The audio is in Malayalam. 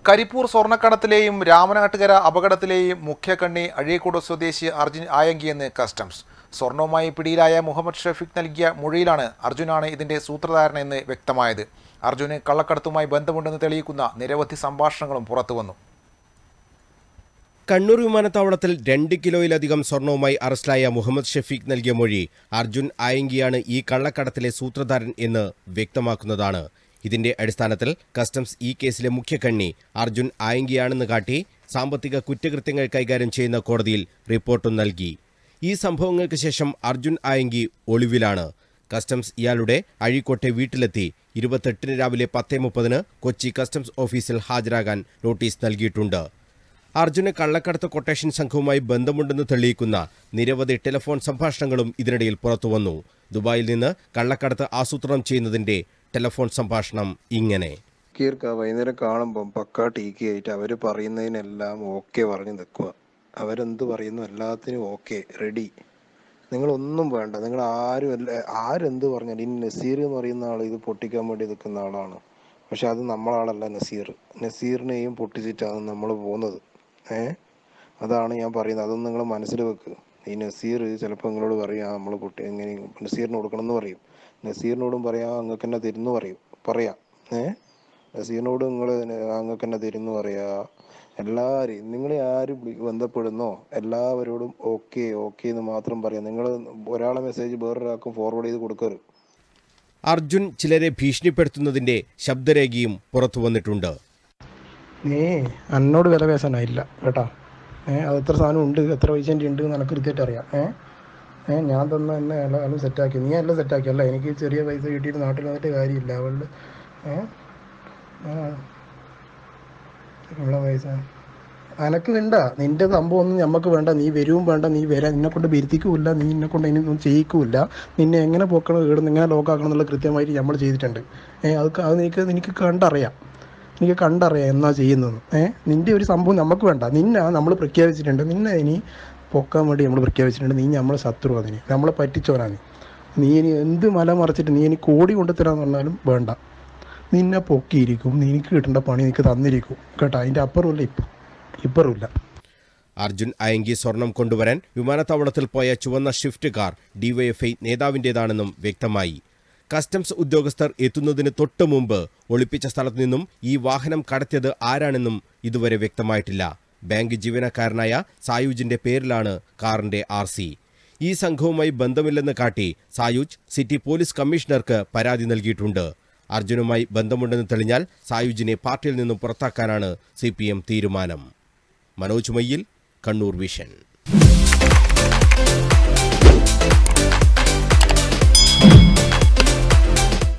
കരിപ്പൂർ സ്വർണ്ണക്കടത്തിലെയും രാമനാട്ടുകര അപകടത്തിലെയും മുഖ്യകണ്ണി അഴീക്കോട് സ്വദേശി അർജുൻ ആയങ്കിയെന്ന് കസ്റ്റംസ് സ്വർണവുമായി പിടിയിലായ മുഹമ്മദ് ഷഫീഖ് നൽകിയ മൊഴിയിലാണ് അർജുനാണ് ഇതിന്റെ സൂത്രധാരൻ എന്ന് വ്യക്തമായത് അർജുന് കള്ളക്കടത്തുമായി ബന്ധമുണ്ടെന്ന് തെളിയിക്കുന്ന നിരവധി സംഭാഷണങ്ങളും പുറത്തുവന്നു കണ്ണൂർ വിമാനത്താവളത്തിൽ രണ്ട് കിലോയിലധികം സ്വർണവുമായി അറസ്റ്റിലായ മുഹമ്മദ് ഷഫീഖ് നൽകിയ മൊഴി അർജുൻ ആയങ്കിയാണ് ഈ കള്ളക്കടത്തിലെ സൂത്രധാരൻ എന്ന് വ്യക്തമാക്കുന്നതാണ് ഇതിന്റെ അടിസ്ഥാനത്തിൽ കസ്റ്റംസ് ഈ കേസിലെ മുഖ്യകണ്ണി അർജുൻ ആയങ്കിയാണെന്ന് കാട്ടി സാമ്പത്തിക കുറ്റകൃത്യങ്ങൾ കൈകാര്യം ചെയ്യുന്ന കോടതിയിൽ റിപ്പോർട്ടും നൽകി ഈ സംഭവങ്ങൾക്ക് ശേഷം അർജുൻ ആയങ്കി ഒളിവിലാണ് കസ്റ്റംസ് ഇയാളുടെ അഴീക്കോട്ടെ വീട്ടിലെത്തി ഇരുപത്തെട്ടിന് രാവിലെ പത്തേ മുപ്പതിന് കൊച്ചി കസ്റ്റംസ് ഓഫീസിൽ ഹാജരാകാൻ നോട്ടീസ് നൽകിയിട്ടുണ്ട് അർജുന് കള്ളക്കടത്ത് കൊട്ടേഷൻ സംഘവുമായി ബന്ധമുണ്ടെന്ന് തെളിയിക്കുന്ന നിരവധി ടെലിഫോൺ സംഭാഷണങ്ങളും ഇതിനിടയിൽ പുറത്തുവന്നു ദുബായിൽ നിന്ന് കള്ളക്കടത്ത് ആസൂത്രണം ചെയ്യുന്നതിന്റെ ടെലിഫോൺ സംഭാഷണം ഇങ്ങനെ കീർക്ക വൈകുന്നേരം കാണുമ്പം പക്കാ ടീക്കി ആയിട്ട് അവർ പറയുന്നതിനെല്ലാം ഓക്കെ പറഞ്ഞ് നിൽക്കുക അവരെന്ത് പറയുന്നു എല്ലാത്തിനും ഓക്കെ റെഡി നിങ്ങളൊന്നും വേണ്ട നിങ്ങൾ ആരും അല്ല ആരെന്ത് പറഞ്ഞാലും ഈ നസീർ എന്ന് പറയുന്ന ആൾ ഇത് പൊട്ടിക്കാൻ വേണ്ടി നിൽക്കുന്ന ആളാണ് പക്ഷെ അത് നമ്മളാളല്ല നസീർ നസീറിനെയും പൊട്ടിച്ചിട്ടാണ് നമ്മൾ പോകുന്നത് ഏ അതാണ് ഞാൻ പറയുന്നത് അതൊന്നും നിങ്ങൾ മനസ്സിൽ വെക്ക് ഈ നസീർ ചിലപ്പോൾ നിങ്ങളോട് പറയും നമ്മൾ പൊട്ടി എങ്ങനെ നസീറിന് കൊടുക്കണം എന്ന് പറയും നസീറിനോടും പറയാം അങ്ങക്ക് തന്നെ തരുന്നു പറയും പറയാം ഏ നസീറിനോട് നിങ്ങൾ അങ്ങക്ക് തന്നെ തരുന്നു പറയാ എല്ലാവരെയും നിങ്ങളെ ആര് വിളി- ബന്ധപ്പെടുന്നോ എല്ലാവരോടും ഓക്കെ ഓക്കെ എന്ന് മാത്രം പറയാം നിങ്ങൾ ഒരാളെ മെസ്സേജ് വേറൊരാൾക്കും ഫോർവേഡ് ചെയ്ത് കൊടുക്കരുത് അർജുൻ ചിലരെ ഭീഷണിപ്പെടുത്തുന്നതിന്റെ ശബ്ദരേഖയും പുറത്തു വന്നിട്ടുണ്ട് നീ എന്നോട് വില പേശാനായില്ല കേട്ടാ ഏ അത് എത്ര സാധനം ഉണ്ട് എത്ര പൈസൻ്റെ ഉണ്ട് എന്ന് എനിക്ക് കൃത്യമായിട്ട് അറിയാം ഏ ഏ ഞാൻ തന്ന എന്നെ എല്ലാം എല്ലാം സെറ്റാക്കി നീ എല്ലാം സെറ്റാക്കി അല്ല എനിക്ക് ചെറിയ പൈസ കിട്ടിയിട്ട് നാട്ടിൽ വന്നിട്ട് കാര്യമില്ല അവളുടെ ഏ ഞാൻ- ഉള്ള പൈസ അനക്ക് വേണ്ട നിന്റെ സംഭവം ഒന്നും ഞമ്മക്ക് വേണ്ട നീ വരും വേണ്ട നീ വരാൻ നിന്നെ കൊണ്ട് വരുത്തിക്കൂല്ല നീ എന്നെ കൊണ്ട് അതിനൊന്നും ചെയ്യിക്കൂല്ല നിന്നെ എങ്ങനെ പോക്കണം ഇടുന്ന് എങ്ങനെ ലോക്കാക്കണം എന്നുള്ള കൃത്യമായിട്ട് നമ്മൾ ചെയ്തിട്ടുണ്ട് ഏ അത് ക- അത് നിനക്ക് നിനക്ക് കണ്ടറിയാം എനിക്ക് കണ്ടറിയാം എന്നാ ചെയ്യുന്നത് ഏ നിന്റെ ഒരു സംഭവം നമുക്ക് വേണ്ട നിന്നെ നമ്മൾ പ്രഖ്യാപിച്ചിട്ടുണ്ട് നിന്നെ ഇനി പൊക്കാൻ വേണ്ടി നമ്മൾ പ്രഖ്യാപിച്ചിട്ടുണ്ട് നീ നമ്മളെ ശത്രുവാണ് നീ നമ്മളെ പറ്റിച്ചോനാ നീ നീ ഇനി എന്ത് മല മറിച്ചിട്ട് നീ ഇനി കോടി കൊണ്ടുതരാന്ന് പറഞ്ഞാലും വേണ്ട നിന്നെ പൊക്കിയിരിക്കും നിനക്ക് കിട്ടേണ്ട പണി നിനക്ക് തന്നിരിക്കും കേട്ടോ അതിൻ്റെ അപ്പുറമില്ല ഇപ്പം ഇപ്പറുമില്ല അർജുൻ അയങ്കി സ്വർണം കൊണ്ടുവരാൻ വിമാനത്താവളത്തിൽ പോയ ചുവന്ന ഷിഫ്റ്റ് കാർ ഡിവൈഎഫ്ഐ നേതാവിന്റേതാണെന്നും വ്യക്തമായി കസ്റ്റംസ് ഉദ്യോഗസ്ഥർ എത്തുന്നതിന് തൊട്ടു മുമ്പ് ഒളിപ്പിച്ച സ്ഥലത്തു നിന്നും ഈ വാഹനം കടത്തിയത് ആരാണെന്നും ഇതുവരെ വ്യക്തമായിട്ടില്ല ബാങ്ക് ജീവനക്കാരനായ സായൂജിന്റെ പേരിലാണ് കാറിന്റെ ആർ സി ഈ സംഘവുമായി ബന്ധമില്ലെന്ന് കാട്ടി സായൂജ് സിറ്റി പോലീസ് കമ്മീഷണർക്ക് പരാതി നൽകിയിട്ടുണ്ട് അർജുനുമായി ബന്ധമുണ്ടെന്ന് തെളിഞ്ഞാൽ സായൂജിനെ പാർട്ടിയിൽ നിന്നും പുറത്താക്കാനാണ് സി തീരുമാനം മനോജ് മയ്യിൽ കണ്ണൂർ വിഷൻ